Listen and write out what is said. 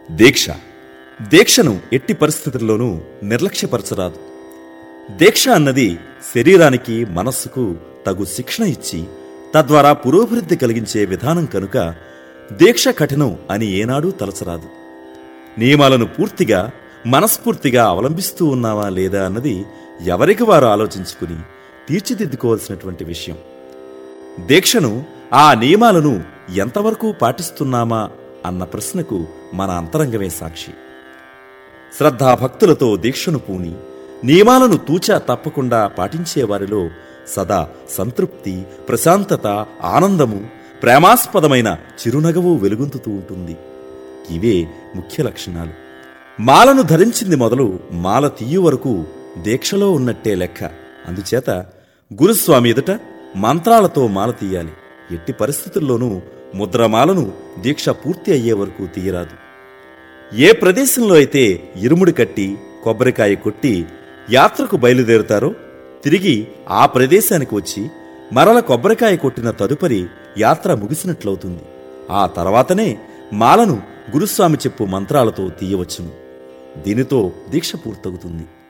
దీక్ష దీక్షను ఎట్టి పరిస్థితుల్లోనూ నిర్లక్ష్యపరచరాదు దీక్ష అన్నది శరీరానికి మనస్సుకు తగు శిక్షణ ఇచ్చి తద్వారా పురోభివృద్ధి కలిగించే విధానం కనుక దీక్ష కఠినం అని ఏనాడూ తలచరాదు నియమాలను పూర్తిగా మనస్ఫూర్తిగా అవలంబిస్తూ ఉన్నావా లేదా అన్నది ఎవరికి వారు ఆలోచించుకుని తీర్చిదిద్దుకోవాల్సినటువంటి విషయం దీక్షను ఆ నియమాలను ఎంతవరకు పాటిస్తున్నామా అన్న ప్రశ్నకు మన అంతరంగమే సాక్షి శ్రద్ధాభక్తులతో దీక్షను పూని నియమాలను తూచా తప్పకుండా పాటించే వారిలో సదా సంతృప్తి ప్రశాంతత ఆనందము ప్రేమాస్పదమైన చిరునగవు వెలుగొందుతూ ఉంటుంది ఇవే ముఖ్య లక్షణాలు మాలను ధరించింది మొదలు మాల తీయు వరకు దీక్షలో ఉన్నట్టే లెక్క అందుచేత గురుస్వామి ఎదుట మంత్రాలతో మాల తీయాలి ఎట్టి పరిస్థితుల్లోనూ ముద్రమాలను దీక్ష పూర్తి అయ్యే వరకు తీయరాదు ఏ ప్రదేశంలో అయితే ఇరుముడి కట్టి కొబ్బరికాయ కొట్టి యాత్రకు బయలుదేరుతారో తిరిగి ఆ ప్రదేశానికి వచ్చి మరల కొబ్బరికాయ కొట్టిన తదుపరి యాత్ర ముగిసినట్లవుతుంది ఆ తర్వాతనే మాలను గురుస్వామి చెప్పు మంత్రాలతో తీయవచ్చును దీనితో దీక్ష పూర్తవుతుంది